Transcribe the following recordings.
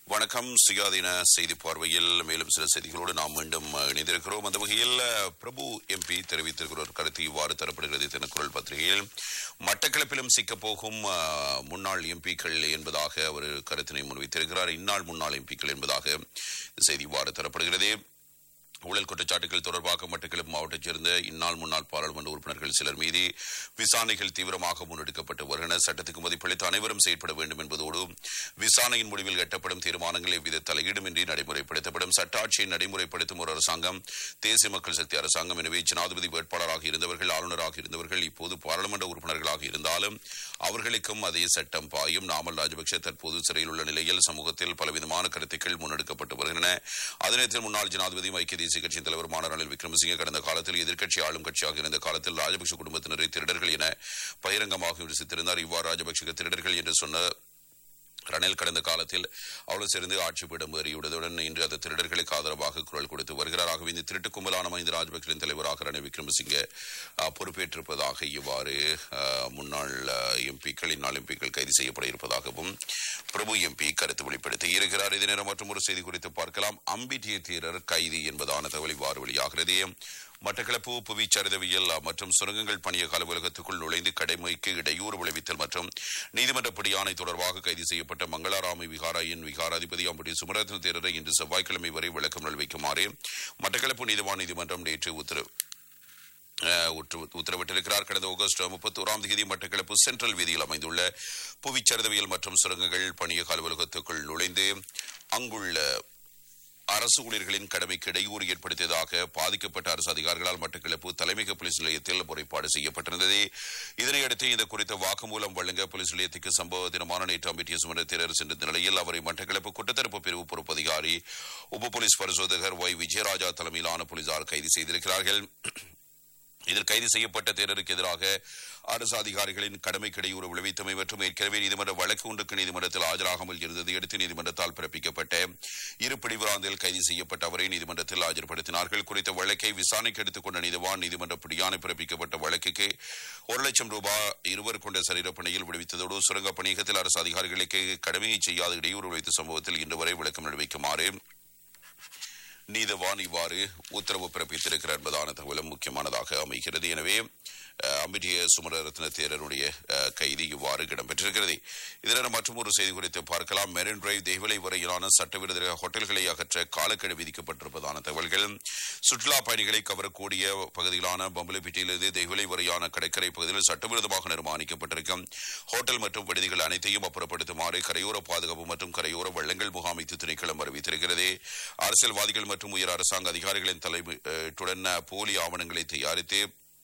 வணக்கம் சுயாதீன செய்தி பார்வையில் மேலும் சில செய்திகளோடு நாம் மீண்டும் அஹ், இணைந்திருக்கிறோம் அந்த வகையில் அஹ், பிரபு எம்பி தெரிவித்திருக்கிற ஒரு கருத்து இவ்வாறு தரப்படுகிறது தினக்குரல் பத்திரிகையில் மட்டக்களப்பிலும் சிக்கப்போகும் அஹ், முன்னாள் எம்பிக்கள் என்பதாக அவர் கருத்தினை முன்வைத்திருக்கிறார் இந்நாள் முன்னாள் எம்பிக்கள் என்பதாக இந்த செய்தி இவ்வாறு தரப்படுகிறது ஊழல் குற்றச்சாட்டுகள் தொடர்பாக மட்டக்களப்பு மாவட்டத்தைச் சேர்ந்த இந்நாள் முன்னாள் பாராளுமன்ற உறுப்பினர்கள் சிலர் மீது விசாரணைகள் தீவிரமாக முன்னெடுக்கப்பட்டு வருகின்றன சட்டத்துக்கு மதிப்பளித்து அனைவரும் செயற்பட வேண்டும் என்பதோடு விசாரணையின் முடிவில் எட்டப்படும் தீர்மானங்கள் எவ்வித தலையீடுமின்றி நடைமுறைப்படுத்தப்படும் சட்ட ஆட்சியை நடைமுறைப்படுத்தும் ஒரு அரசாங்கம் தேசிய மக்கள் சக்தி அரசாங்கம் எனவே ஜனாதிபதி வேட்பாளராக இருந்தவர்கள் ஆளுநராக இருந்தவர்கள் இப்போது பாராளுமன்ற உறுப்பினர்களாக இருந்தாலும் அவர்களுக்கும் அதே சட்டம் பாயும் நாமல் ராஜபக்ஷ தற்போது சிறையில் உள்ள நிலையில் சமூகத்தில் பலவிதமான கருத்துக்கள் முன்னெடுக்கப்பட்டு வருகின்றன அதே நேரத்தில் முன்னாள் ஜனாதிபதி ஐக்கிய தேசிய கட்சியின் தலைவருமான ரணில் விக்ரமசிங்கே கடந்த காலத்தில் எதிர்க்கட்சி ஆளும் கட்சியாக இருந்த காலத்தில் ராஜபக்ஷ குடும்பத்தினரை திருடர்கள் என பகிரங்கமாக விமர்சித்திருந்தார் இவ்வாறு ராஜபக்ஷ திருடர்கள் என்று சொன்ன ரணில் கடந்த காலத்தில் அவ்வளவு சேர்ந்து ஆட்சி பீடம் ஏறியுள்ளதுடன் இன்று அந்த திருடர்களுக்கு ஆதரவாக குரல் கொடுத்து வருகிறார் ஆகவே இந்த திருட்டு கும்பலான மஹிந்த ராஜபக்சவின் தலைவராக ரணில் விக்ரமசிங்கே அஹ், பொறுப்பேற்றிருப்பதாக இவ்வாறு அஹ், முன்னாள் எம்பிக்கள் இந்நாள் எம்பிக்கள் கைது செய்யப்பட இருப்பதாகவும் பிரபு எம்பி கருத்து வெளிப்படுத்தி இருக்கிறார் இதே நேரம் மற்றும் ஒரு செய்தி குறித்து பார்க்கலாம் அம்பிட்டிய தீரர் கைது என்பதான தகவல் இவ்வாறு வெளியாகிறது மட்டக்களப்பு புவிச்சரிதவியல் மற்றும் சுரங்கங்கள் பணிய அலுவலகத்துக்குள் நுழைந்து கடமைக்கு இடையூறு விளைவித்தல் மற்றும் நீதிமன்ற பிடியாணை தொடர்பாக கைது செய்யப்பட்ட மங்களாராமி விகாராயின் விகாராதிபதி அம்படி சுமரத்ன தேரரை இன்று செவ்வாய்க்கிழமை வரை விளக்கம் அளிக்குமாறு மட்டக்களப்பு நீதிவான் நீதிமன்றம் நேற்று உத்தரவு அஹ், உற்று- உத்தரவிட்டிருக்கிறார் கடந்த ஆகஸ்ட் முப்பத்தோராம் தேதி மட்டக்களப்பு சென்ட்ரல் வீதியில் அமைந்துள்ள புவிச்சரிதவியல் மற்றும் சுரங்கங்கள் பணியக அலுவலகத்துக்குள் நுழைந்து அங்குள்ள அரசு ஊழியர்களின் கடமைக்கு இடையூறு ஏற்படுத்தியதாக பாதிக்கப்பட்ட அரசு அதிகாரிகளால் மட்டக்களப்பு தலைமையக போலீஸ் நிலையத்தில் முறைப்பாடு செய்யப்பட்டிருந்தது இதனையடுத்து இந்த குறித்த வாக்குமூலம் வழங்க போலீஸ் நிலையத்துக்கு சம்பவ தினமான நேற்று அம்பிட்டிய சுமர தேரர் சென்ற நிலையில் அவரை மட்டக்களப்பு குற்றத்தரப்பு பிரிவு பொறுப்பு அதிகாரி உப போலீஸ் பரிசோதகர் ஒய் விஜயராஜா தலைமையிலான போலீசார் கைது செய்திருக்கிறார்கள் இதில் கைது செய்யப்பட்ட தேரருக்கு எதிராக அரசு அதிகாரிகளின் கடமைக்கு இடையூறு விளைவித்தமை மற்றும் ஏற்கனவே நீதிமன்ற வழக்கு ஒன்றுக்கு நீதிமன்றத்தில் ஆஜராகாமல் இருந்ததை அடுத்து நீதிமன்றத்தால் பிறப்பிக்கப்பட்ட இரு பிடிவராந்தில் கைது செய்யப்பட்ட அவரை நீதிமன்றத்தில் ஆஜர்படுத்தினார்கள் குறித்த வழக்கை விசாரணைக்கு எடுத்துக் கொண்ட நீதிவான் நீதிமன்ற பிடியாணை பிறப்பிக்கப்பட்ட வழக்குக்கு ஒரு லட்சம் ரூபாய் இருவர் கொண்ட சரீரப்பணியில் விடுவித்ததோடு சுரங்க பணியகத்தில் அரசு அதிகாரிகளுக்கு கடமையை செய்யாத இடையூறு விளைவித்த சம்பவத்தில் இன்று வரை விளக்கம் நிறைவேற்றுமாறு நீதவான் இவ்வாறு உத்தரவு பிறப்பித்திருக்கிறார் என்பதான தகவலும் முக்கியமானதாக அமைகிறது எனவே அஹ், அம்பிட்டிய சுமரரத்ன தேரருடைய அஹ், கைது இவ்வாறு இடம்பெற்றிருக்கிறது இதனால் மற்றும் ஒரு செய்தி குறித்து பார்க்கலாம் மெரின் டிரைவ் தெய்வலை வரையிலான சட்டவிரோத ஹோட்டல்களை அகற்ற காலக்கெடு விதிக்கப்பட்டிருப்பதான தகவல்கள் சுற்றுலா பயணிகளை கவரக்கூடிய பகுதிகளான பம்பலப்பிட்டியிலிருந்து தெய்வலை வரையான கடற்கரை பகுதியில் சட்டவிரோதமாக நிர்மாணிக்கப்பட்டிருக்கும் ஹோட்டல் மற்றும் விடுதிகள் அனைத்தையும் அப்புறப்படுத்துமாறு கரையோர பாதுகாப்பு மற்றும் கரையோர வள்ளங்கள் முகாமைத்து திணைக்களம் அறிவித்திருக்கிறது அரசியல்வாதிகள் மற்றும் உயர் அரசாங்க அதிகாரிகளின் தலைமையுடன் போலி ஆவணங்களை தயாரித்து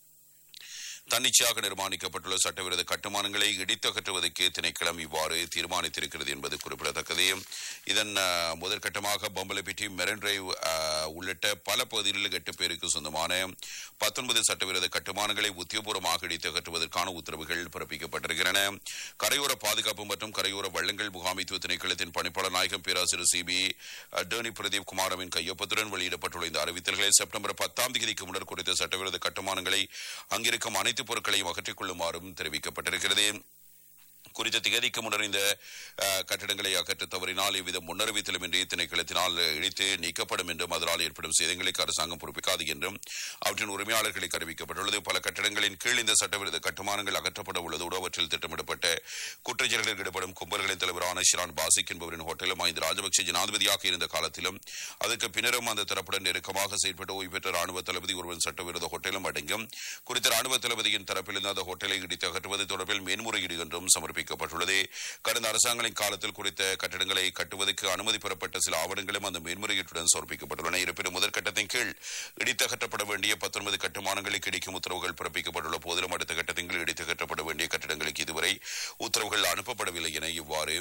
தன்னிச்சையாக நிர்மாணிக்கப்பட்டுள்ள சட்டவிரோத கட்டுமானங்களை இடித்தகற்றுவதற்கு திணைக்களம் இவ்வாறு தீர்மானித்திருக்கிறது என்பது குறிப்பிடத்தக்கது இதன் அஹ், முதற்கட்டமாக பம்பலப்பிட்டி மெரன் டிரைவ் அஹ், உள்ளிட்ட பல பகுதிகளில் எட்டு பேருக்கு சொந்தமான பத்தொன்பது சட்டவிரோத கட்டுமானங்களை உத்தியோகபூர்வமாக இடித்தகற்றுவதற்கான உத்தரவுகள் பிறப்பிக்கப்பட்டிருக்கின்றன கரையோர பாதுகாப்பு மற்றும் கரையோர வள்ளங்கள் முகாமைத்துவ திணைக்களத்தின் பணிப்பாளர் நாயகம் பேராசிரியர் சிபி டேர்னி பிரதீப் குமாரவின் கையொப்பத்துடன் வெளியிடப்பட்டுள்ள இந்த அறிவித்தல்களை செப்டம்பர் பத்தாம் தேதிக்கு முன்னர் குறித்த சட்டவிரோத கட்டுமானங்களை அங்கிருக்கும் அனைத்து பொருட்களையும் அகற்றிக் கொள்ளுமாறும் தெரிவிக்கப்பட்டிருக்கிறது குறித்த திகதிக்கு முன்னர் இந்த அஹ், கட்டடங்களை அகற்ற தவறினால் எவ்வித முன்னறிவித்தலும் இன்றி திணைக்களத்தினால் இடித்து நீக்கப்படும் என்றும் அதனால் ஏற்படும் சேதங்களுக்கு அரசாங்கம் பொறுப்பிக்காது என்றும் அவற்றின் உரிமையாளர்களுக்கு அறிவிக்கப்பட்டுள்ளது பல கட்டடங்களின் கீழ் இந்த சட்டவிரோத கட்டுமானங்கள் அகற்றப்பட உள்ளதோடு அவற்றில் திட்டமிடப்பட்ட குற்றச்செயல்களில் ஈடுபடும் கும்பல்களின் தலைவரான ஷிரான் பாசிக் என்பவரின் ஹோட்டலும் ஐந்து ராஜபக்சே ஜனாதிபதியாக இருந்த காலத்திலும் அதற்கு பின்னரும் அந்த தரப்புடன் நெருக்கமாக செயல்பட்ட ஓய்வு பெற்ற ராணுவ தளபதி ஒருவன் சட்டவிரோத ஹோட்டலும் அடங்கும் குறித்த ராணுவ தளபதியின் தரப்பிலிருந்து அந்த ஹோட்டலை இடித்து அகற்றுவது தொடர்பில் மேன்முறையீடு என்றும் சமர்ப்பிக்கப்பட்டுள்ளது கடந்த அரசாங்கங்களின் காலத்தில் குறித்த கட்டடங்களை கட்டுவதற்கு அனுமதி பெறப்பட்ட சில ஆவணங்களும் அந்த மேன்முறையீட்டுடன் சமர்ப்பிக்கப்பட்டுள்ளன இருப்பினும் முதற்கட்டத்தின் கீழ் இடித்தகற்றப்பட வேண்டிய பத்தொன்பது கட்டுமானங்களுக்கு இடிக்கும் உத்தரவுகள் பிறப்பிக்கப்பட்டுள்ள போதிலும் அடுத்த கட்டத்தின் கீழ் இடித்தகற்றப்பட வேண்டிய கட்டடங்களுக்கு இதுவரை உத்தரவுகள் அனுப்பப்படவில்லை என இவ்வாறு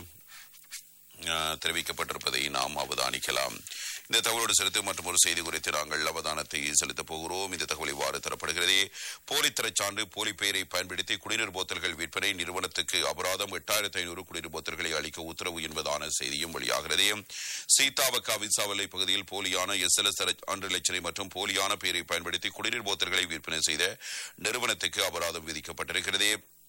அஹ், தெரிவிக்கப்பட்டிருப்பதை நாம் அவதானிக்கலாம் இந்த தகவலோடு செலுத்தும் மற்றும் ஒரு செய்தி குறித்து நாங்கள் அவதானத்தை செலுத்தப் போகிறோம் இந்த தகவல் இவ்வாறு தரப்படுகிறது போலி சான்று போலி பெயரை பயன்படுத்தி குடிநீர் போத்தல்கள் விற்பனை நிறுவனத்துக்கு அபராதம் எட்டாயிரத்தி ஐநூறு குடிநீர் போத்தல்களை அளிக்க உத்தரவு என்பதான செய்தியும் வெளியாகிறது சீதாவக்கா விசாவலை பகுதியில் போலியான எஸ் எல் எஸ் அன்று லட்சணை மற்றும் போலியான பெயரை பயன்படுத்தி குடிநீர் போத்தல்களை விற்பனை செய்த நிறுவனத்துக்கு அபராதம் விதிக்கப்பட்டிருக்கிறது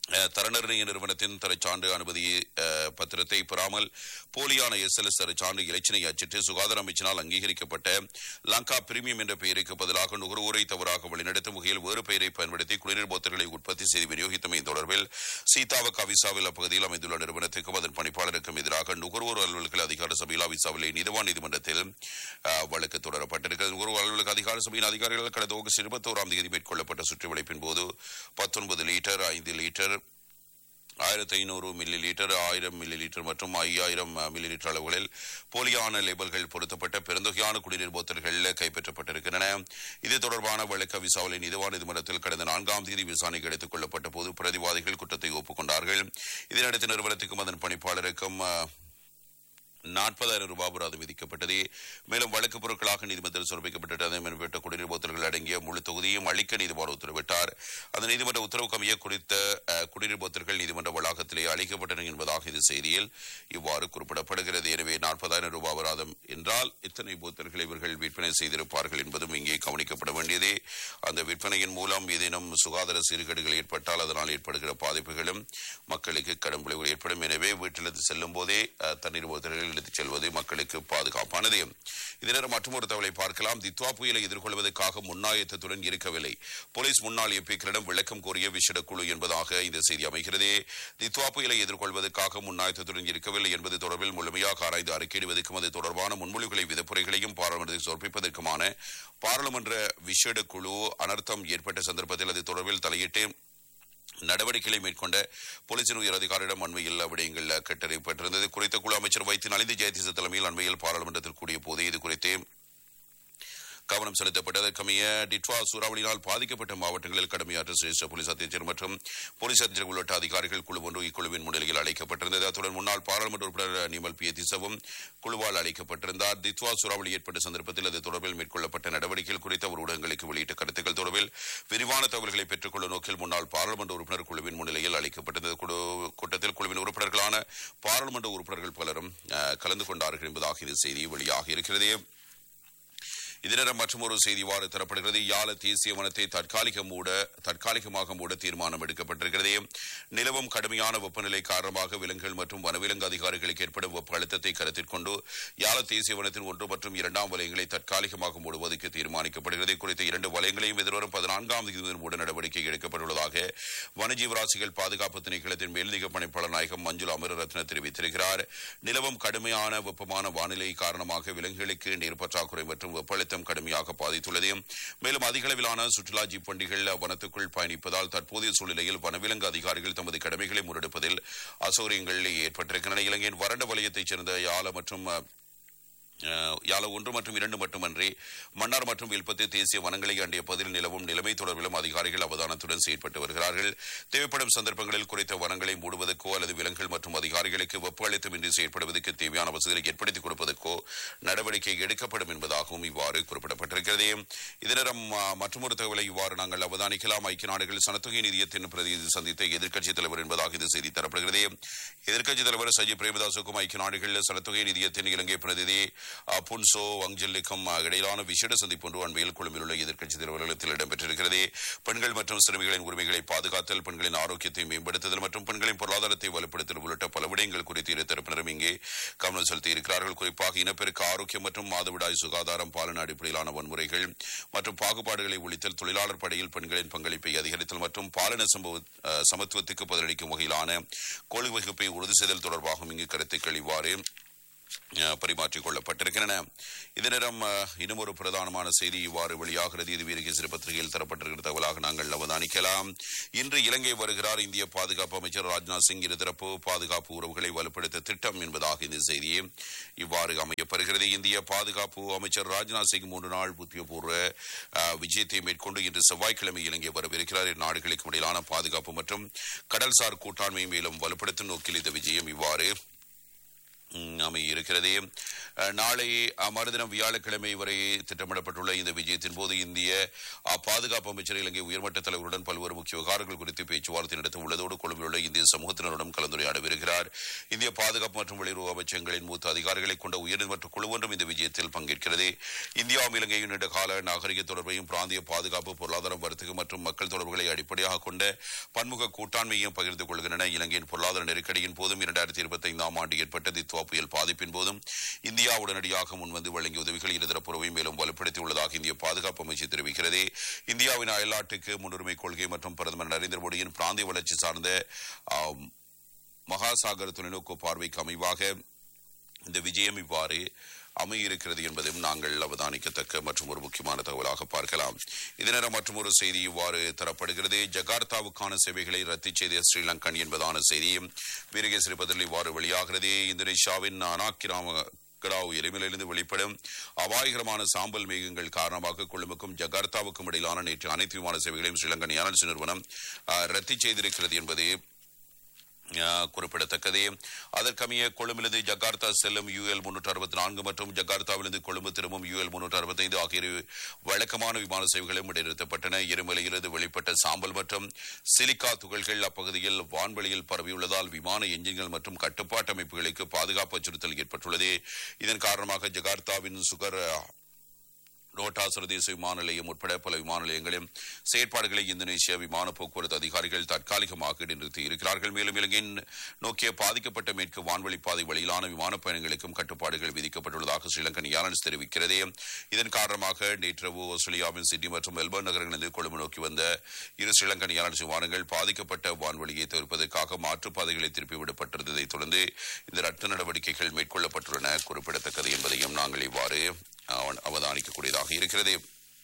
அஹ், தரநிர்ணய நிறுவனத்தின் தரச்சான்று அனுமதி அஹ், பத்திரத்தை பெறாமல் போலியான எஸ்எல்எஸ் தரச்சான்று இலச்சினை அச்சிட்டு சுகாதார அமைச்சினால் அங்கீகரிக்கப்பட்ட லங்கா பிரீமியம் என்ற பெயருக்கு பதிலாக நுகர்வோரை தவறாக வழிநடத்தும் வகையில் வேறு பெயரை பயன்படுத்தி குடிநீர் போத்தல்களை உற்பத்தி செய்து விநியோகித்தமை தொடர்பில் சீதாவ கவிசாவில் அப்பகுதியில் அமைந்துள்ள நிறுவனத்துக்கும் அதன் பணிப்பாளருக்கும் எதிராக நுகர்வோர் அலுவல்கள் அதிகார சபையில் அவிசாவிலே நீதிவான் நீதிமன்றத்தில் அஹ், வழக்கு தொடரப்பட்டிருக்கிறது நுகர்வோர் அலுவலக அதிகார சபையின் அதிகாரிகள் கடந்த ஆகஸ்ட் இருபத்தோராம் தேதி மேற்கொள்ளப்பட்ட சுற்றுவளைப்பின் போது பத்தொன்பது லிட்டர் ஐந்து லிட்டர் ஆயிரத்தி ஐநூறு மில்லி லிட்டர் ஆயிரம் மில்லி லிட்டர் மற்றும் ஐயாயிரம் மில்லி லிட்டர் அளவுகளில் போலியான லேபிள்கள் பொருத்தப்பட்ட பெருந்தொகையான குடிநீர் போத்தல்கள் கைப்பற்றப்பட்டிருக்கின்றன இது தொடர்பான வழக்கு விசாவளை நீதிவான் நீதிமன்றத்தில் கடந்த நான்காம் தேதி விசாரணைக்கு எடுத்துக் கொள்ளப்பட்ட போது பிரதிவாதிகள் குற்றத்தை ஒப்புக்கொண்டார்கள் இதனடுத்து நிறுவனத்துக்கும் அதன் பணிப்பாளருக்கும் அஹ், நாற்பதாயிரம் ரூபாய் அபராதம் விதிக்கப்பட்டது மேலும் வழக்கு பொருட்களாக நீதிமன்றத்தில் சமர்ப்பிக்கப்பட்ட அதன் குடிநீர் போத்தல்கள் அடங்கிய முழு தொகுதியும் அளிக்க நீதிமன்றம் உத்தரவிட்டார் அந்த நீதிமன்ற உத்தரவுக்கு அமைய குறித்த அஹ், குடிநீர் போத்தல்கள் நீதிமன்ற வளாகத்திலே அளிக்கப்பட்டன என்பதாக இந்த செய்தியில் இவ்வாறு குறிப்பிடப்படுகிறது எனவே நாற்பதாயிரம் ரூபாய் அபராதம் என்றால் எத்தனை போத்தல்களை இவர்கள் விற்பனை செய்திருப்பார்கள் என்பதும் இங்கே கவனிக்கப்பட வேண்டியதே அந்த விற்பனையின் மூலம் ஏதேனும் சுகாதார சீர்கேடுகள் ஏற்பட்டால் அதனால் ஏற்படுகிற பாதிப்புகளும் மக்களுக்கு கடும் விளைவு ஏற்படும் எனவே வீட்டிலிருந்து செல்லும் போதே அஹ், தண்ணீர் போத்தல்கள் எடுத்துச் செல்வது மக்களுக்கு பாதுகாப்பானது இதனர் மற்றொரு தகவலை பார்க்கலாம் தித்வா புயலை எதிர்கொள்வதற்காக முன்னாயத்தத்துடன் இருக்கவில்லை போலீஸ் முன்னாள் எம்பிக்களிடம் விளக்கம் கோரிய விசேட குழு என்பதாக இந்த செய்தி அமைகிறது தித்வா புயலை எதிர்கொள்வதற்காக முன்னாயத்தத்துடன் இருக்கவில்லை என்பது தொடர்பில் முழுமையாக ஆராய்ந்து அறிக்கையிடுவதற்கும் அது தொடர்பான முன்மொழிகளை விதப்புரைகளையும் பாராளுமன்றத்தில் சமர்ப்பிப்பதற்குமான பாராளுமன்ற விசேட குழு அனர்த்தம் ஏற்பட்ட சந்தர்ப்பத்தில் அது தொடர்பில் தலையிட்டு நடவடிக்கைகளை மேற்கொண்ட போலீசின் உயர் அதிகாரியிடம் அண்மையில் விடயங்கள் கேட்டறியப்பட்டிருந்தது குறித்த குழு அமைச்சர் வைத்து நலிந்து ஜெயதிச தலைமையில் அண்மையில் பாராளுமன்றத்தில் கூடிய போது இது குறித்து கவனம் செலுத்தப்பட்டதற்கமைய டிட்வா சூறாவளியினால் பாதிக்கப்பட்ட மாவட்டங்களில் கடமையாற்ற சிரேஷ்ட போலீஸ் அத்தியட்சர் மற்றும் போலீஸ் அத்தியட்சர் உள்ளிட்ட அதிகாரிகள் குழு ஒன்று இக்குழுவின் முன்னிலையில் அழைக்கப்பட்டிருந்தது அத்துடன் முன்னாள் பாராளுமன்ற உறுப்பினர் நிமல் பி திசவும் குழுவால் அழைக்கப்பட்டிருந்தார் தித்வா சூறாவளி ஏற்பட்ட சந்தர்ப்பத்தில் அது தொடர்பில் மேற்கொள்ளப்பட்ட நடவடிக்கைகள் குறித்த ஒரு ஊடகங்களுக்கு வெளியிட்ட கருத்துக்கள் தொடர்பில் விரிவான தகவல்களை பெற்றுக்கொள்ள நோக்கில் முன்னாள் பாராளுமன்ற உறுப்பினர் குழுவின் முன்னிலையில் அழைக்கப்பட்டது குழு- கூட்டத்தில் குழுவின் உறுப்பினர்களான பாராளுமன்ற உறுப்பினர்கள் பலரும் அஹ், கலந்து கொண்டார்கள் என்பதாக இந்த செய்தி வெளியாகி இருக்கிறது இதனிடம் மற்றொரு செய்தி இவ்வாறு தரப்படுகிறது யாழ தேசிய வனத்தை தற்காலிக மூட தற்காலிகமாக மூட தீர்மானம் எடுக்கப்பட்டிருக்கிறது நிலவும் கடுமையான வெப்பநிலை காரணமாக விலங்குகள் மற்றும் வனவிலங்கு அதிகாரிகளுக்கு ஏற்படும் வெப்ப அழுத்தத்தை கருத்தில் கொண்டு யாழ தேசிய வனத்தின் ஒன்று மற்றும் இரண்டாம் வலயங்களை தற்காலிகமாக மூடுவதற்கு தீர்மானிக்கப்படுகிறது குறித்த இரண்டு வலயங்களையும் எதிர்வரும் பதினான்காம் தேதி முதல் மூட நடவடிக்கை எடுக்கப்பட்டுள்ளதாக வனஜீவராசிகள் பாதுகாப்பு திணைக்களத்தின் மேலதிக பணிப்பாளர் நாயகம் மஞ்சுள அமரரத்ன தெரிவித்திருக்கிறார் நிலவும் கடுமையான வெப்பமான வானிலை காரணமாக விலங்குகளுக்கு நீர் பற்றாக்குறை மற்றும் வெப்ப அழுத்தம் கடுமையாக பாதித்துள்ளது மேலும் அதிக அளவிலான சுற்றுலா ஜீப் வண்டிகள் வனத்துக்குள் பயணிப்பதால் தற்போதைய சூழ்நிலையில் வனவிலங்கு அதிகாரிகள் தமது கடமைகளை முன்னெடுப்பதில் அசௌகரியங்கள் ஏற்பட்டிருக்கின்றன இலங்கையின் வறண்ட வலயத்தைச் சேர்ந்த யாழ மற்றும் அஹ், அஹ், யாழ ஒன்று மற்றும் இரண்டு மட்டுமன்றி மன்னார் மற்றும் வில்பத்து தேசிய வனங்களை அண்டிய பகுதியில் நிலவும் நிலைமை தொடர்பிலும் அதிகாரிகள் அவதானத்துடன் செயற்பட்டு வருகிறார்கள் தேவைப்படும் சந்தர்ப்பங்களில் குறித்த வனங்களை மூடுவதற்கோ அல்லது விலங்குகள் மற்றும் அதிகாரிகளுக்கு வெப்ப அழுத்தமின்றி செயற்படுவதற்கு தேவையான வசதிகளை ஏற்படுத்திக் கொடுப்பதற்கோ நடவடிக்கை எடுக்கப்படும் என்பதாகவும் இவ்வாறு குறிப்பிடப்பட்டிருக்கிறது இதனிடம் மற்றொரு தகவலை இவ்வாறு நாங்கள் அவதானிக்கலாம் ஐக்கிய நாடுகள் சனத்தொகை நிதியத்தின் பிரதிநிதி சந்தித்த எதிர்க்கட்சித் தலைவர் என்பதாக இந்த செய்தி தரப்படுகிறது எதிர்க்கட்சித் தலைவர் சஜி பிரேமதாசுக்கும் ஐக்கிய நாடுகள் சனத்தொகை நிதியத்தின் இலங்கை பிரதிநிதி அஹ், புன்சோ வங்ஜல்லிக்கும் அஹ், இடையிலான விசேட சந்திப்பு ஒன்று அண்மையில் கொழும்பில் உள்ள எதிர்க்கட்சித் தலைவர்களிடத்தில் இடம்பெற்றிருக்கிறது பெண்கள் மற்றும் சிறுமிகளின் உரிமைகளை பாதுகாத்தல் பெண்களின் ஆரோக்கியத்தை மேம்படுத்துதல் மற்றும் பெண்களின் பொருளாதாரத்தை வலுப்படுத்தல் உள்ளிட்ட பல விடயங்கள் குறித்து இரு தரப்பினரும் இங்கே கவனம் செலுத்தி இருக்கிறார்கள் குறிப்பாக இனப்பெருக்க ஆரோக்கியம் மற்றும் மாதவிடாய் சுகாதாரம் பாலன அடிப்படையிலான வன்முறைகள் மற்றும் பாகுபாடுகளை ஒழித்தல் தொழிலாளர் படையில் பெண்களின் பங்களிப்பை அதிகரித்தல் மற்றும் பாலின சம்பவ அஹ், சமத்துவத்துக்கு பதிலளிக்கும் வகையிலான கோழி வகுப்பை உறுதி செய்தல் தொடர்பாகவும் இங்கு கருத்துக்கள் இவ்வாறு அஹ், பரிமாற்றிக் கொள்ளப்பட்டிருக்கின்றன இதனிடம் அஹ், இன்னும் ஒரு பிரதானமான செய்தி இவ்வாறு வெளியாகிறது இது வீரகேசரி பத்திரிகையில் தரப்பட்டிருக்கிற தகவலாக நாங்கள் அவதானிக்கலாம் இன்று இலங்கை வருகிறார் இந்திய பாதுகாப்பு அமைச்சர் ராஜ்நாத் சிங் இருதரப்பு பாதுகாப்பு உறவுகளை வலுப்படுத்த திட்டம் என்பதாக இந்த செய்தி இவ்வாறு அமையப்பெறுகிறது இந்திய பாதுகாப்பு அமைச்சர் ராஜ்நாத் சிங் மூன்று நாள் உத்தியோகபூர்வ அஹ், விஜயத்தை மேற்கொண்டு இன்று செவ்வாய்க்கிழமை இலங்கை வரவிருக்கிறார் இரு நாடுகளுக்கும் இடையிலான பாதுகாப்பு மற்றும் கடல்சார் கூட்டாண்மை மேலும் வலுப்படுத்தும் நோக்கில் இந்த விஜயம் இவ்வாறு ம், அமையிருக்கிறது அஹ், நாளை அஹ், மறுதினம் வியாழக்கிழமை வரை திட்டமிடப்பட்டுள்ள இந்த விஜயத்தின் போது இந்திய அஹ், பாதுகாப்பு அமைச்சர் இலங்கை உயர்மட்ட தலைவருடன் பல்வேறு முக்கிய விவகாரங்கள் குறித்து பேச்சுவார்த்தை நடத்த உள்ளதோடு கொழும்பில் உள்ள இந்திய சமூகத்தினருடன் கலந்துரையாடவிருக்கிறார் இந்திய பாதுகாப்பு மற்றும் வெளியுறவு அமைச்சகங்களின் மூத்த அதிகாரிகளை கொண்ட உயர்நீதிமன்ற குழு ஒன்றும் இந்த விஜயத்தில் பங்கேற்கிறது இந்தியாவும் இலங்கையும் நீண்ட கால நாகரிக தொடர்பையும் பிராந்திய பாதுகாப்பு பொருளாதாரம் வர்த்தகம் மற்றும் மக்கள் தொடர்புகளை அடிப்படையாக கொண்ட பன்முக கூட்டாண்மையையும் பகிர்ந்து கொள்கின்றன இலங்கையின் பொருளாதார நெருக்கடியின் போதும் இரண்டாயிரத்தி இருபத்தி ஐந்தாம் ஆண்டு ஏற்பட்ட தித்வா புயல் பாதிப்பின் போதும் இந்தியா உடனடியாக முன்வந்து வழங்கிய உதவிகள் இருதரப்புறவை மேலும் வலுப்படுத்தியுள்ளதாக இந்திய பாதுகாப்பு அமைச்சு தெரிவிக்கிறது இந்தியாவின் அயல்நாட்டுக்கு முன்னுரிமை கொள்கை மற்றும் பிரதமர் நரேந்திர மோடியின் பிராந்திய வளர்ச்சி சார்ந்த ஆம், மகாசாகர் தொலைநோக்கு பார்வைக்கு அமைவாக இந்த விஜயம் இவ்வாறு அமையிருக்கிறது என்பதையும் நாங்கள் அவதானிக்கத்தக்க மற்றும் ஒரு முக்கியமான தகவலாக பார்க்கலாம் இதனிடம் மற்றும் ஒரு செய்தி இவ்வாறு தரப்படுகிறது ஜகார்த்தாவுக்கான சேவைகளை ரத்து செய்த ஸ்ரீலங்கன் என்பதான செய்தி வீரகேசரி பதில் இவ்வாறு வெளியாகிறது இந்தோனேஷியாவின் அனாக்கிராம கடாவு எரிமலையிலிருந்து வெளிப்படும் அபாயகரமான சாம்பல் மேகங்கள் காரணமாக கொழும்புக்கும் ஜகார்த்தாவுக்கும் இடையிலான நேற்று அனைத்து விமான சேவைகளையும் ஸ்ரீலங்கன் ஏர்லைன்ஸ் நிறுவனம் அஹ், ரத்து செய்திருக்கிறது என்பது அஹ், குறிப்பிடத்தக்கது அதற்கமைய கொழும்பிலிருந்து ஜகார்த்தா செல்லும் யூஎல் முன்னூற்று அறுபத்தி நான்கு மற்றும் ஜகார்த்தாவிலிருந்து கொழும்பு திரும்பும் யூஎல் முன்னூற்று அறுபத்தைந்து ஆகிய இரு வழக்கமான விமான சேவைகளும் இடைநிறுத்தப்பட்டன எரிமலையிலிருந்து வெளிப்பட்ட சாம்பல் மற்றும் சிலிக்கா துகள்கள் அப்பகுதியில் வான்வெளியில் பரவியுள்ளதால் விமான என்ஜின்கள் மற்றும் கட்டுப்பாட்டு அமைப்புகளுக்கு பாதுகாப்பு அச்சுறுத்தல் ஏற்பட்டுள்ளது இதன் காரணமாக ஜகார்த்தாவின் சுகர் ரோட்டா சர்வதேச விமான நிலையம் உட்பட பல விமான நிலையங்களின் செயற்பாடுகளை இந்தோனேசிய விமான போக்குவரத்து அதிகாரிகள் தற்காலிகமாக இடைநிறுத்தி இருக்கிறார்கள் மேலும் இலங்கையின் நோக்கிய பாதிக்கப்பட்ட மேற்கு வான்வழி பாதை வழியிலான விமான பயணங்களுக்கும் கட்டுப்பாடுகள் விதிக்கப்பட்டுள்ளதாக ஸ்ரீலங்கன் ஏர்லைன்ஸ் தெரிவிக்கிறது இதன் காரணமாக நேற்றிரவு ஆஸ்திரேலியாவின் சிட்னி மற்றும் மெல்பர்ன் நகரங்களிலிருந்து கொழும்பு நோக்கி வந்த இரு ஸ்ரீலங்கன் ஏர்லைன்ஸ் விமானங்கள் பாதிக்கப்பட்ட வான்வழியை தவிர்ப்பதற்காக மாற்றுப்பாதைகளை திருப்பி விடப்பட்டிருந்ததைத் தொடர்ந்து இந்த ரத்து நடவடிக்கைகள் மேற்கொள்ளப்பட்டுள்ளன குறிப்பிடத்தக்கது என்பதையும் நாங்கள் இவ்வாறு அவ- அவதானிக்கக்கூடியதாக இருக்கிறது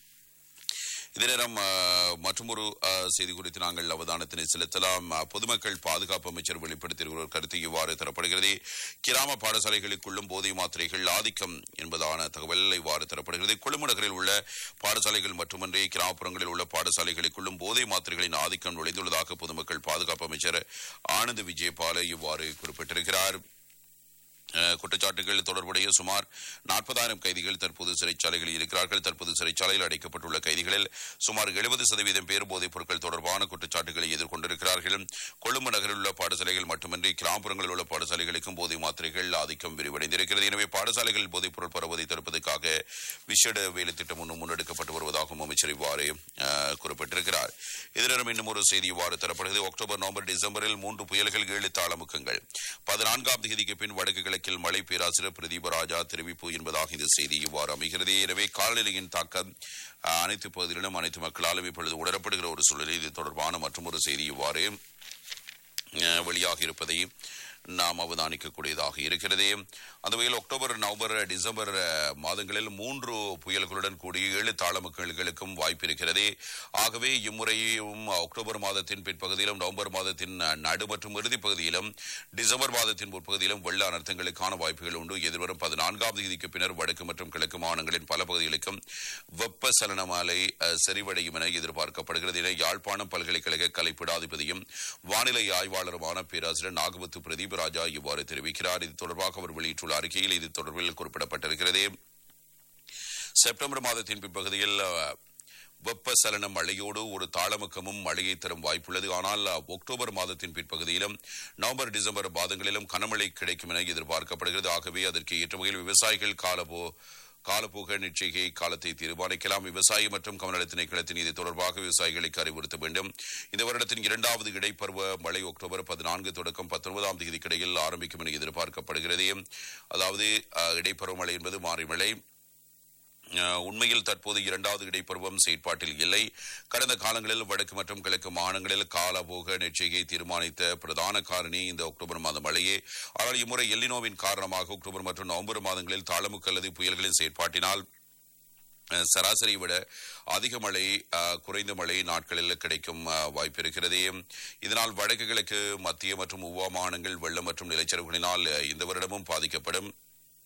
இதே நேரம் மற்றொரு செய்தி குறித்து நாங்கள் அவதானத்தினை செலுத்தலாம் அஹ், பொதுமக்கள் பாதுகாப்பு அமைச்சர் வெளிப்படுத்தியிருக்கிற ஒரு கருத்து இவ்வாறு தரப்படுகிறது கிராம பாடசாலைகளுக்குள்ளும் போதை மாத்திரைகள் ஆதிக்கம் என்பதான தகவல் இவ்வாறு தரப்படுகிறது கொழும்பு நகரில் உள்ள பாடசாலைகள் மட்டுமன்றி கிராமப்புறங்களில் உள்ள பாடசாலைகளுக்குள்ளும் போதை மாத்திரைகளின் ஆதிக்கம் நுழைந்துள்ளதாக பொதுமக்கள் பாதுகாப்பு அமைச்சர் ஆனந்த் விஜயபால இவ்வாறு குறிப்பிட்டிருக்கிறார் அஹ், குற்றச்சாட்டுகள் தொடர்புடைய சுமார் நாற்பதாயிரம் கைதிகள் தற்போது சிறைச்சாலைகளில் இருக்கிறார்கள் தற்போது சிறைச்சாலையில் அடைக்கப்பட்டுள்ள கைதிகளில் சுமார் எழுபது சதவீதம் பேர் போதைப் பொருட்கள் தொடர்பான குற்றச்சாட்டுகளை எதிர்கொண்டிருக்கிறார்கள் கொழும்பு நகரில் உள்ள பாடசாலைகள் மட்டுமின்றி கிராமப்புறங்களில் உள்ள பாடசாலைகளுக்கும் போதை மாத்திரைகள் ஆதிக்கம் விரிவடைந்திருக்கிறது எனவே பாடசாலைகளில் போதைப் பொருள் பரவுவதை தடுப்பதற்காக விசேட வேலை திட்டம் ஒன்று முன்னெடுக்கப்பட்டு வருவதாகவும் அமைச்சர் இவ்வாறு அஹ், குறிப்பிட்டிருக்கிறார் இதனிடம் இன்னும் ஒரு செய்தி இவ்வாறு தரப்படுகிறது அக்டோபர் நவம்பர் டிசம்பரில் மூன்று புயல்கள் ஏழு தாளமுக்கங்கள் பதினான்காம் தேதிக்கு பின் வடக்கு கிழக்கில் மழை பேராசிரியர் பிரதீப ராஜா தெரிவிப்பு என்பதாக இந்த செய்தி இவ்வாறு அமைகிறது எனவே காலநிலையின் தாக்கம் அஹ், அனைத்து பகுதிகளிலும் அனைத்து மக்களாலும் இப்பொழுது உணரப்படுகிற ஒரு சூழலில் இது தொடர்பான மற்றும் ஒரு செய்தி இவ்வாறு அஹ், வெளியாக இருப்பதை நாம் அவதானிக்கக்கூடியதாக இருக்கிறது அந்த வகையில் அக்டோபர் நவம்பர் டிசம்பர் அஹ், மாதங்களில் மூன்று புயல்களுடன் கூடிய ஏழு தாளமுக்களுக்கும் வாய்ப்பு இருக்கிறது ஆகவே இம்முறையும் அக்டோபர் மாதத்தின் பிற்பகுதியிலும் நவம்பர் மாதத்தின் அஹ், நடு மற்றும் இறுதிப் பகுதியிலும் டிசம்பர் மாதத்தின் முற்பகுதியிலும் வெள்ள அனர்த்தங்களுக்கான வாய்ப்புகள் உண்டு எதிர்வரும் பதினான்காம் தேதிக்கு பின்னர் வடக்கு மற்றும் கிழக்கு மாநிலங்களின் பல பகுதிகளுக்கும் வெப்ப சலனமாலை அஹ், செறிவடையும் என எதிர்பார்க்கப்படுகிறது என யாழ்ப்பாணம் பல்கலைக்கழக கலைப்பிடாதிபதியும் வானிலை ஆய்வாளருமான பேராசிரியர் நாகவத்து பிரதீப் ராஜா இவ்வாறு தெரிவிக்கிறார் இது தொடர்பாக அவர் வெளியிட்டுள்ள அறிக்கையில் இது தொடர்பில் குறிப்பிடப்பட்டிருக்கிறது செப்டம்பர் மாதத்தின் பிற்பகுதியில் அஹ், வெப்பசலன மழையோடு ஒரு தாளமுக்கமும் மழையை தரும் வாய்ப்புள்ளது ஆனால் அஹ், அக்டோபர் மாதத்தின் பிற்பகுதியிலும் நவம்பர் டிசம்பர் மாதங்களிலும் கனமழை கிடைக்கும் என எதிர்பார்க்கப்படுகிறது ஆகவே அதற்கு ஏற்ற வகையில் விவசாயிகள் காலப்போ காலப்போக நிச்சயிக்கை காலத்தை தீர்மானிக்கலாம் விவசாயி மற்றும் கமநல திணைக்களத்தின் இது தொடர்பாக விவசாயிகளுக்கு அறிவுறுத்த வேண்டும் இந்த வருடத்தின் இரண்டாவது இடைப்பருவ மழை அக்டோபர் பதினான்கு தொடக்கம் பத்தொன்பதாம் தேதிக்கு இடையில் ஆரம்பிக்கும் என எதிர்பார்க்கப்படுகிறது அதாவது அஹ், இடைப்பருவ மழை என்பது மாறி மழை அஹ், உண்மையில் தற்போது இரண்டாவது இடைப்பருவம் செயற்பாட்டில் இல்லை கடந்த காலங்களில் வடக்கு மற்றும் கிழக்கு மாநிலங்களில் காலபோக நிச்சயிக்கை தீர்மானித்த பிரதான காரணி இந்த அக்டோபர் மாதம் மழையே ஆனால் இம்முறை எல்லினோவின் காரணமாக அக்டோபர் மற்றும் நவம்பர் மாதங்களில் தாளமுக்கு அல்லது புயல்களின் செயற்பாட்டினால் அஹ், சராசரியை விட அதிக மழை அஹ், குறைந்த மழை நாட்களில் கிடைக்கும் அஹ், வாய்ப்பு இருக்கிறது இதனால் வடக்கு கிழக்கு மத்திய மற்றும் உவா மாநிலங்கள் வெள்ளம் மற்றும் நிலச்சரிவுகளினால் அஹ், இந்த வருடமும் பாதிக்கப்படும்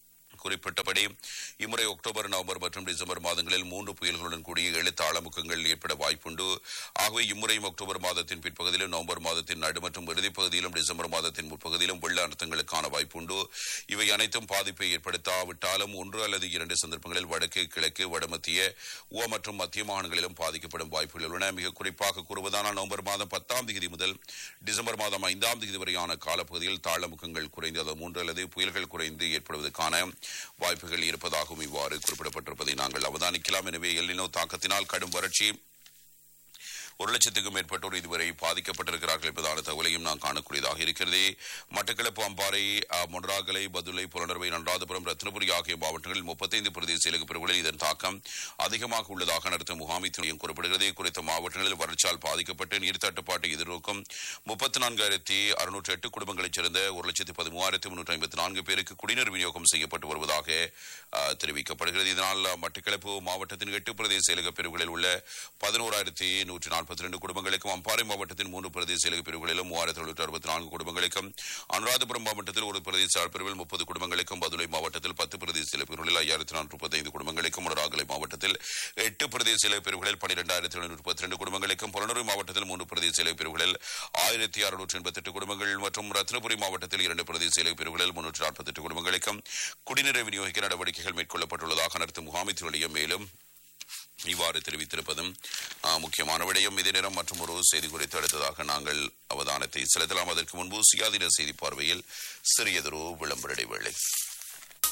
குறிப்பிட்டபடி இம்முறை அக்டோபர் நவம்பர் மற்றும் டிசம்பர் மாதங்களில் மூன்று புயல்களுடன் கூடிய ஏழு தாளமுக்கங்கள் ஏற்பட வாய்ப்புண்டு ஆகவே இம்முறையும் அக்டோபர் மாதத்தின் பிற்பகுதியிலும் நவம்பர் மாதத்தின் நடு மற்றும் இறுதிப் பகுதியிலும் டிசம்பர் மாதத்தின் முற்பகுதியிலும் வெள்ள அனர்த்தங்களுக்கான வாய்ப்புண்டு இவை அனைத்தும் பாதிப்பை ஏற்படுத்தாவிட்டாலும் ஒன்று அல்லது இரண்டு சந்தர்ப்பங்களில் வடக்கு கிழக்கு வடமத்திய உவ மற்றும் மத்திய மாகாணங்களிலும் பாதிக்கப்படும் வாய்ப்புகள் உள்ளன மிக குறிப்பாக கூறுவதானால் நவம்பர் மாதம் பத்தாம் தேதி முதல் டிசம்பர் மாதம் ஐந்தாம் தேதி வரையான காலப்பகுதியில் தாளமுக்கங்கள் குறைந்து அதாவது மூன்று அல்லது புயல்கள் குறைந்து ஏற்படுவதற்கான வாய்ப்புகள் இருப்பதாகவும் இவ்வாறு குறிப்பிடப்பட்டிருப்பதை நாங்கள் அவதானிக்கலாம் எனவே எல்லினோ தாக்கத்தினால் கடும் வறட்சி ஒரு லட்சத்துக்கும் மேற்பட்டோர் இதுவரை பாதிக்கப்பட்டிருக்கிறார்கள் என்பதான தகவலையும் நாம் காணக்கூடியதாக இருக்கிறது மட்டக்களப்பு அம்பாறை அஹ், மொனராகலை பதுளை புலனர்வை நன்றாதபுரம் ரத்னபுரி ஆகிய மாவட்டங்களில் முப்பத்தைந்து பிரதேச செயலக பிரிவுகளில் இதன் தாக்கம் அதிகமாக உள்ளதாக நடத்தும் முகாமைத்துறையும் குறிப்பிடுகிறது குறித்த மாவட்டங்களில் வறட்சியால் பாதிக்கப்பட்டு நீர் தட்டுப்பாட்டை எதிர்நோக்கும் முப்பத்தி நான்காயிரத்தி அறுநூற்று எட்டு குடும்பங்களைச் சேர்ந்த ஒரு லட்சத்தி பதிமூவாயிரத்தி முன்னூற்றி ஐம்பத்தி நான்கு பேருக்கு குடிநீர் விநியோகம் செய்யப்பட்டு வருவதாக அஹ், தெரிவிக்கப்படுகிறது இதனால் மட்டக்களப்பு மாவட்டத்தின் எட்டு பிரதேச செயலக பிரிவுகளில் உள்ள பதினோராயிரத்தி நூற்றி நாற்பத்தி ரெண்டு குடும்பங்களுக்கும் அம்பாறை மாவட்டத்தின் மூன்று பிரதேச செயலக பிரிவுகளிலும் மூவாயிரத்தி தொள்ளாயிரத்தி அறுபத்தி நான்கு குடும்பங்களுக்கும் அனுராதபுரம் மாவட்டத்தில் ஒரு பிரதேச பிரிவில் முப்பது குடும்பங்களுக்கும் பதுளை மாவட்டத்தில் பத்து பிரதேச செயலக பிரிவுகளில் ஐயாயிரத்தி நானூற்று முப்பத்தைந்து குடும்பங்களுக்கும் முனராகலை மாவட்டத்தில் எட்டு பிரதேச செயலக பிரிவுகளில் பன்னிரெண்டாயிரத்தி எழுநூற்று முப்பத்தி ரெண்டு குடும்பங்களுக்கும் புலனூர் மாவட்டத்தில் மூன்று பிரதேச செயலக பிரிவுகளில் ஆயிரத்தி அறுநூற்று எண்பத்தி எட்டு குடும்பங்கள் மற்றும் ரத்னபுரி மாவட்டத்தில் இரண்டு பிரதேச செயலக பிரிவுகளில் முன்னூற்று நாற்பத்தி எட்டு குடும்பங்களுக்கும் குடிநீரை விநியோகிக்க நடவடிக்கைகள் மேற்கொள்ளப்பட்டுள்ளதாக அனைத்து முகாமைத்துறைய மேலும் இவ்வாறு தெரிவித்திருப்பதும் ஆ, முக்கியமான விடயம் இதே நேரம் மற்றும் ஒரு செய்தி குறித்து அடுத்ததாக நாங்கள் அவதானத்தை செலுத்தலாம் அதற்கு முன்பு சுயாதீன செய்தி பார்வையில் சிறியதொரு விளம்பர இடைவேளை